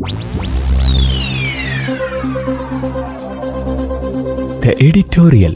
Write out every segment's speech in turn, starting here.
The editorial.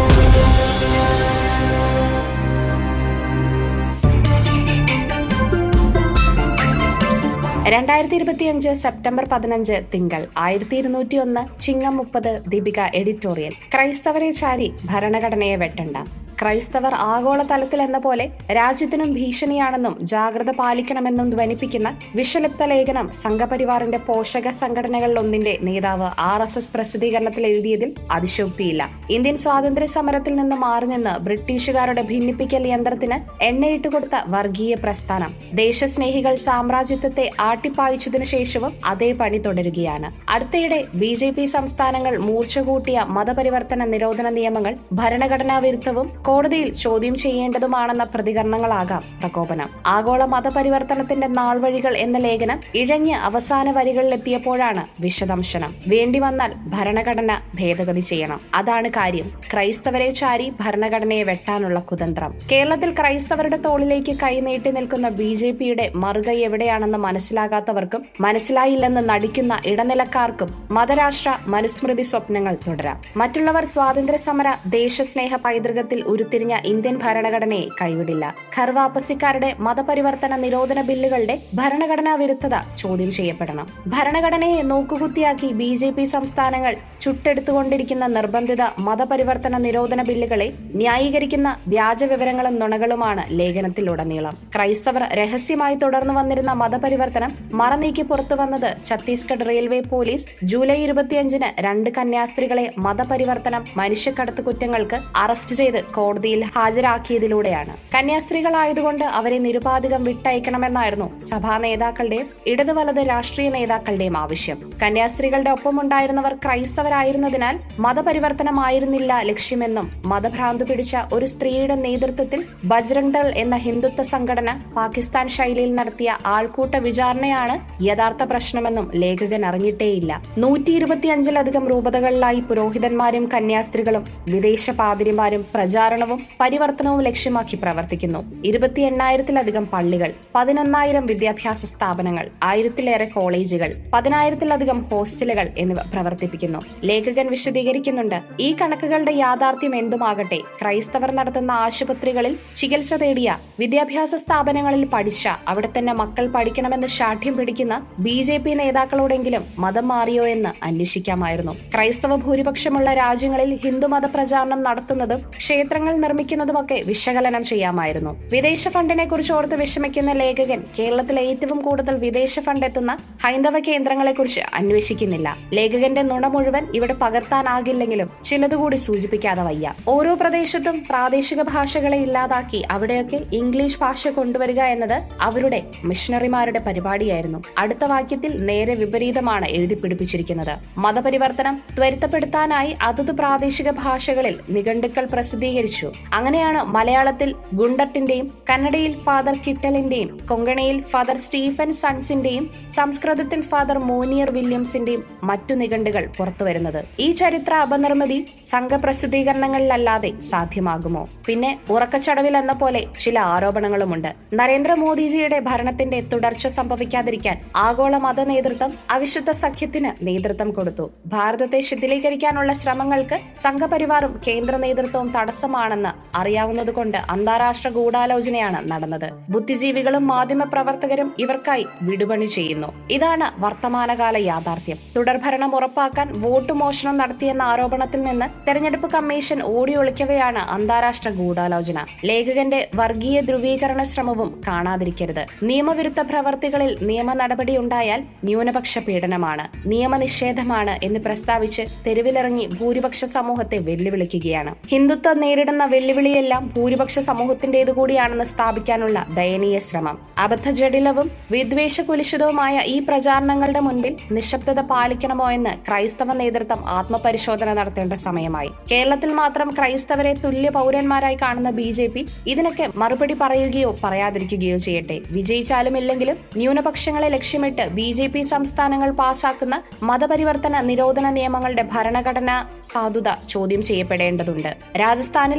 രണ്ടായിരത്തി ഇരുപത്തിയഞ്ച് September പതിനഞ്ച് തിങ്കൾ ആയിരത്തി ഇരുന്നൂറ്റി ഒന്ന് ചിങ്ങം മുപ്പത് ദീപിക എഡിറ്റോറിയൽ ക്രൈസ്തവരെ ചാരി ഭരണഘടനയെ വെട്ടണ്ട ക്രൈസ്തവർ ആഗോളതലത്തിൽ എന്ന പോലെ രാജ്യത്തിനും ഭീഷണിയാണെന്നും ജാഗ്രത പാലിക്കണമെന്നും ധ്വനിപ്പിക്കുന്ന വിഷലിപ്ത ലേഖനം സംഘപരിവാറിന്റെ പോഷക സംഘടനകളിൽ ഒന്നിന്റെ നേതാവ് ആർ എസ് എസ് പ്രസിദ്ധീകരണത്തിൽ എഴുതിയതിൽ അതിശോക്തിയില്ല ഇന്ത്യൻ സ്വാതന്ത്ര്യ സമരത്തിൽ നിന്ന് മാറി നിന്ന് ബ്രിട്ടീഷുകാരുടെ ഭിന്നിപ്പിക്കൽ യന്ത്രത്തിന് എണ്ണയിട്ട് കൊടുത്ത വർഗീയ പ്രസ്ഥാനം ദേശസ്നേഹികൾ സാമ്രാജ്യത്വത്തെ ആട്ടിപ്പായിച്ചതിനു ശേഷവും അതേ പണി തുടരുകയാണ് അടുത്തിടെ ബി ജെ പി സംസ്ഥാനങ്ങൾ മൂർച്ച കൂട്ടിയ മതപരിവർത്തന നിരോധന നിയമങ്ങൾ ഭരണഘടനാ വിരുദ്ധവും കോടതിയിൽ ചോദ്യം ചെയ്യേണ്ടതുമാണെന്ന പ്രതികരണങ്ങളാകാം പ്രകോപനം ആഗോള മതപരിവർത്തനത്തിന്റെ നാൾവഴികൾ എന്ന ലേഖനം ഇഴഞ്ഞ് അവസാന വരികളിലെത്തിയപ്പോഴാണ് വിശദംശനം വേണ്ടി വന്നാൽ ഭരണഘടന ഭേദഗതി ചെയ്യണം അതാണ് കാര്യം ക്രൈസ്തവരെ ചാരി ഭരണഘടനയെ വെട്ടാനുള്ള കുതന്ത്രം കേരളത്തിൽ ക്രൈസ്തവരുടെ തോളിലേക്ക് കൈനീട്ടി നിൽക്കുന്ന ബി ജെ പിയുടെ മറുകൈ എവിടെയാണെന്ന് മനസ്സിലാകാത്തവർക്കും മനസ്സിലായില്ലെന്ന് നടിക്കുന്ന ഇടനിലക്കാർക്കും മതരാഷ്ട്ര മനുസ്മൃതി സ്വപ്നങ്ങൾ തുടരാം മറ്റുള്ളവർ സ്വാതന്ത്ര്യ സമര ദേശസ്നേഹ പൈതൃകത്തിൽ ഉരുത്തിരിഞ്ഞ ഇന്ത്യൻ ഭരണഘടനയെ കൈവിടില്ല ഖർവാപ്പസിക്കാരുടെ മതപരിവർത്തന നിരോധന ബില്ലുകളുടെ ഭരണഘടനാ വിരുദ്ധത ചോദ്യം ചെയ്യപ്പെടണം ഭരണഘടനയെ നോക്കുകുത്തിയാക്കി ബി ജെ പി സംസ്ഥാനങ്ങൾ ചുട്ടെടുത്തുകൊണ്ടിരിക്കുന്ന നിർബന്ധിത മതപരിവർത്തന നിരോധന ബില്ലുകളെ ന്യായീകരിക്കുന്ന വ്യാജ വിവരങ്ങളും നുണകളുമാണ് ലേഖനത്തിലുടനീളം ക്രൈസ്തവർ രഹസ്യമായി തുടർന്നു വന്നിരുന്ന മതപരിവർത്തനം മറനീക്കി പുറത്തു വന്നത് ഛത്തീസ്ഗഡ് റെയിൽവേ പോലീസ് ജൂലൈ ഇരുപത്തിയഞ്ചിന് രണ്ട് കന്യാസ്ത്രീകളെ മതപരിവർത്തനം മനുഷ്യക്കടത്ത് കുറ്റങ്ങൾക്ക് അറസ്റ്റ് ചെയ്ത് കോടതിയിൽ ഹാജരാക്കിയതിലൂടെയാണ് കന്യാസ്ത്രീകളായതുകൊണ്ട് അവരെ നിരുപാധികം വിട്ടയക്കണമെന്നായിരുന്നു സഭാ നേതാക്കളുടെയും ഇടതു വലത് രാഷ്ട്രീയ നേതാക്കളുടെയും ആവശ്യം കന്യാസ്ത്രീകളുടെ ഒപ്പമുണ്ടായിരുന്നവർ ക്രൈസ്തവരായിരുന്നതിനാൽ മതപരിവർത്തനമായിരുന്നില്ല ലക്ഷ്യമെന്നും മതഭ്രാന്ത് പിടിച്ച ഒരു സ്ത്രീയുടെ നേതൃത്വത്തിൽ ബജ്രംഗ് ദൾ എന്ന ഹിന്ദുത്വ സംഘടന പാകിസ്ഥാൻ ശൈലിയിൽ നടത്തിയ ആൾക്കൂട്ട വിചാരണയാണ് യഥാർത്ഥ പ്രശ്നമെന്നും ലേഖകൻ അറിഞ്ഞിട്ടേയില്ല നൂറ്റി ഇരുപത്തിയഞ്ചിലധികം രൂപതകളിലായി പുരോഹിതന്മാരും കന്യാസ്ത്രീകളും വിദേശ പാതിരിമാരും പ്രചാരണവും പരിവർത്തനവും ലക്ഷ്യമാക്കി പ്രവർത്തിക്കുന്നു ഇരുപത്തി എണ്ണായിരത്തിലധികം പള്ളികൾ പതിനൊന്നായിരം വിദ്യാഭ്യാസ സ്ഥാപനങ്ങൾ ആയിരത്തിലേറെ കോളേജുകൾ പതിനായിരത്തിലധികം ഹോസ്റ്റലുകൾ എന്നിവ പ്രവർത്തിപ്പിക്കുന്നു ലേഖകൻ വിശദീകരിക്കുന്നുണ്ട് ഈ കണക്കുകളുടെ യാഥാർത്ഥ്യം എന്തുമാകട്ടെ ക്രൈസ്തവർ നടത്തുന്ന ആശുപത്രികളിൽ ചികിത്സ തേടിയ വിദ്യാഭ്യാസ സ്ഥാപനങ്ങളിൽ പഠിച്ച അവിടെ തന്നെ മക്കൾ പഠിക്കണമെന്ന് ശാഠ്യം പിടിക്കുന്ന ബി ജെ പി നേതാക്കളോടെങ്കിലും മതം മാറിയോ എന്ന് അന്വേഷിക്കാമായിരുന്നു ക്രൈസ്തവ ഭൂരിപക്ഷമുള്ള രാജ്യങ്ങളിൽ ഹിന്ദുമത പ്രചാരണം നടത്തുന്നതും ക്ഷേത്രങ്ങൾ നിർമ്മിക്കുന്നതുമൊക്കെ വിശകലനം ചെയ്യാമായിരുന്നു വിദേശ ഫണ്ടിനെ കുറിച്ച് ഓർത്ത് വിഷമിക്കുന്ന ലേഖകൻ കേരളത്തിൽ ഏറ്റവും കൂടുതൽ വിദേശ ഫണ്ട് എത്തുന്ന ഹൈന്ദവ കേന്ദ്രങ്ങളെ കുറിച്ച് അന്വേഷിക്കുന്നില്ല ലേഖകന്റെ നുണ മുഴുവൻ ഇവിടെ പകർത്താനാകില്ലെങ്കിലും ചിലതുകൂടി സൂചിപ്പിക്കാതെ വയ്യ ഓരോ പ്രദേശത്തും പ്രാദേശിക ഭാഷകളെ ഇല്ലാതാക്കി അവിടെയൊക്കെ ഇംഗ്ലീഷ് ഭാഷ കൊണ്ടുവരിക എന്നത് അവരുടെ മിഷണറിമാരുടെ പരിപാടിയായിരുന്നു അടുത്ത വാക്യത്തിൽ നേരെ വിപരീതമാണ് എഴുതി പിടിപ്പിച്ചിരിക്കുന്നത് മതപരിവർത്തനം ത്വരിതപ്പെടുത്താനായി അതത് പ്രാദേശിക ഭാഷകളിൽ നിഘണ്ടുക്കൾ പ്രസിദ്ധീകരിച്ചു അങ്ങനെയാണ് മലയാളത്തിൽ ഗുണ്ടട്ടിന്റെയും കന്നഡയിൽ ഫാദർ കിട്ടലിന്റെയും കൊങ്കണിയിൽ ഫാദർ സ്റ്റീഫൻ സൺസിന്റെയും സംസ്കൃതത്തിൽ ഫാദർ മോനിയർ വില്യംസിന്റെയും മറ്റു നിഘണ്ടുകൾ പുറത്തുവരുന്നത് ഈ ചരിത്ര അപനിർമ്മിതി സംഘപ്രസിദ്ധീകരണങ്ങളിലല്ലാതെ സാധ്യമാകുമോ പിന്നെ ഉറക്കച്ചടവിൽ എന്ന പോലെ ചില ആരോപണങ്ങളുമുണ്ട് നരേന്ദ്രമോദിജിയുടെ ഭരണത്തിന്റെ തുടർച്ച സംഭവിക്കാതിരിക്കാൻ ആഗോള മത നേതൃത്വം അവിശുദ്ധ സഖ്യത്തിന് നേതൃത്വം കൊടുത്തു ഭാരതത്തെ ശിഥിലീകരിക്കാനുള്ള ശ്രമങ്ങൾക്ക് സംഘപരിവാറും കേന്ദ്ര നേതൃത്വവും തടസ്സമാണെന്ന് അറിയാവുന്നതുകൊണ്ട് അന്താരാഷ്ട്ര ഗൂഢാലോചനയാണ് നടന്നത് ബുദ്ധിജീവികളും മാധ്യമ പ്രവർത്തകരും ഇവർക്കായി വിടുപണി ചെയ്യുന്നു ഇതാണ് വർത്തമാനകാല യാഥാർത്ഥ്യം തുടർഭരണം ഉറപ്പാക്കാൻ വോട്ട് മോഷണം നടത്തിയെന്ന ആരോപണത്തിൽ നിന്ന് തെരഞ്ഞെടുപ്പ് കമ്മീഷൻ ഓടിയൊളിക്കവെയാണ് അന്താരാഷ്ട്ര ഗൂഢാലോചന ലേഖകന്റെ വർഗീയ ധ്രുവീകരണ ശ്രമവും കാണാതിരിക്കരുത് നിയമവിരുദ്ധ പ്രവർത്തികളിൽ നിയമ നടപടിയുണ്ടായാൽ ന്യൂനപക്ഷ പീഡനമാണ് നിയമനിഷേധമാണ് എന്ന് പ്രസ്താവിച്ച് തെരുവിലിറങ്ങി ഭൂരിപക്ഷ സമൂഹത്തെ വെല്ലുവിളിക്കുകയാണ് ഹിന്ദുത്വം നേരിടുന്ന വെല്ലുവിളിയെല്ലാം ഭൂരിപക്ഷ സമൂഹത്തിന്റേതു കൂടിയാണെന്ന് സ്ഥാപിക്കാനുള്ള ദയനീയ ശ്രമം അബദ്ധജടിലവും വിദ്വേഷ കുലിശിതവുമായ ഈ പ്രചാരണങ്ങളുടെ മുൻപിൽ നിശബ്ദത പാലിക്കണമോ എന്ന് ക്രൈസ്തവ നേതൃത്വം ആത്മപരിശോധന നടത്തേണ്ട സമയമായി കേരളത്തിൽ മാത്രം ക്രൈസ്തവരെ തുല്യ പൗരന്മാരായി കാണുന്ന ബി ജെ പി ഇതിനൊക്കെ മറുപടി പറയുകയോ പറയാതിരിക്കുകയോ ചെയ്യട്ടെ വിജയിച്ചാലും ഇല്ലെങ്കിലും ന്യൂനപക്ഷങ്ങളെ ലക്ഷ്യമിട്ട് ബി ജെ പി സംസ്ഥാനങ്ങൾ പാസാക്കുന്ന മതപരിവർത്തന നിരോധന നിയമങ്ങളുടെ ഭരണഘടനാ സാധുത ചോദ്യം ചെയ്യപ്പെടേണ്ടതുണ്ട് രാജസ്ഥാനിൽ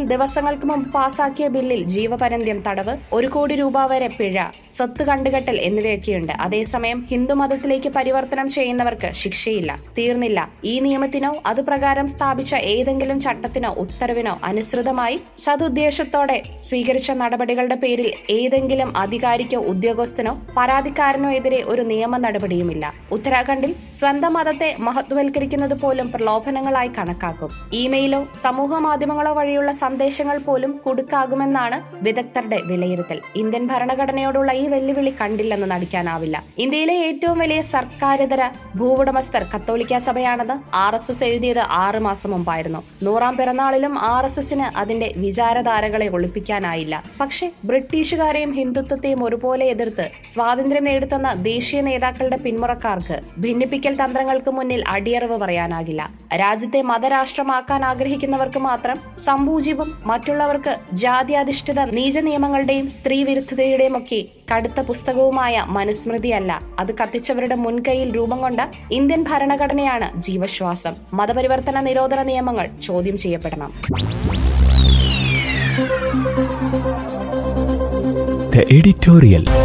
ദിവസങ്ങൾക്ക് മുമ്പ് പാസാക്കിയ ബില്ലിൽ ജീവപര്യന്തം തടവ് ഒരു കോടി രൂപ വരെ പിഴ സ്വത്ത് കണ്ടുകെട്ടൽ എന്നിവയൊക്കെയുണ്ട് അതേസമയം ഹിന്ദു മതത്തിലേക്ക് പരിവർത്തനം ചെയ്യുന്നവർക്ക് ശിക്ഷയില്ല തീർന്നില്ല ഈ നിയമത്തിനോ അത് പ്രകാരം സ്ഥാപിച്ച ഏതെങ്കിലും ചട്ടത്തിനോ ഉത്തരവിനോ അനുസൃതമായി സതുദ്ദേശത്തോടെ സ്വീകരിച്ച നടപടികളുടെ പേരിൽ ഏതെങ്കിലും അധികാരിക്കോ ഉദ്യോഗസ്ഥനോ പരാതിക്കാരനോ എതിരെ ഒരു നിയമ നടപടിയുമില്ല ഉത്തരാഖണ്ഡിൽ സ്വന്തം മതത്തെ മഹത്വവൽക്കരിക്കുന്നത് പോലും പ്രലോഭനങ്ങളായി കണക്കാക്കും ഇമെയിലോ സമൂഹ മാധ്യമങ്ങളോ വഴിയുള്ള സന്ദേശങ്ങൾ പോലും കുടുക്കാകുമെന്നാണ് വിദഗ്ധരുടെ വിലയിരുത്തൽ ഇന്ത്യൻ ഭരണഘടനയോടുള്ള ഈ വെല്ലുവിളി കണ്ടില്ലെന്ന് നടിക്കാനാവില്ല ഇന്ത്യയിലെ ഏറ്റവും വലിയ സർക്കാരിതര ഭൂവുടമസ്ഥർ കത്തോലിക്ക സഭയാണെന്ന് ആർ എസ് എസ് എഴുതിയത് ആറ് മാസം മുമ്പായിരുന്നു നൂറാം പിറന്നാളിലും ആർ എസ് എസിന് അതിന്റെ വിചാരധാരകളെ ഒളിപ്പിക്കാനായില്ല പക്ഷെ ബ്രിട്ടീഷുകാരെയും ഹിന്ദുത്വത്തെയും ഒരുപോലെ എതിർത്ത് സ്വാതന്ത്ര്യം നേടിത്തന്ന ദേശീയ നേതാക്കളുടെ പിന്മുറക്കാർക്ക് ഭിന്നിപ്പിക്കൽ തന്ത്രങ്ങൾക്ക് മുന്നിൽ അടിയറവ് പറയാനാകില്ല രാജ്യത്തെ മതരാഷ്ട്രമാക്കാൻ ആഗ്രഹിക്കുന്നവർക്ക് മാത്രം സംഭൂജ്യവും മറ്റുള്ളവർക്ക് ജാത്യാധിഷ്ഠിത നീച നിയമങ്ങളുടെയും സ്ത്രീ വിരുദ്ധതയുടെയും ഒക്കെ കടുത്ത പുസ്തകവുമായ മനുസ്മൃതിയല്ല അത് കത്തിച്ചവരുടെ മുൻകൈയിൽ രൂപം കൊണ്ട ഇന്ത്യൻ ഭരണഘടനയാണ് ജീവശ്വാസം മതപരിവർത്തന നിരോധന നിയമങ്ങൾ ചോദ്യം ചെയ്യപ്പെടണം The editorial.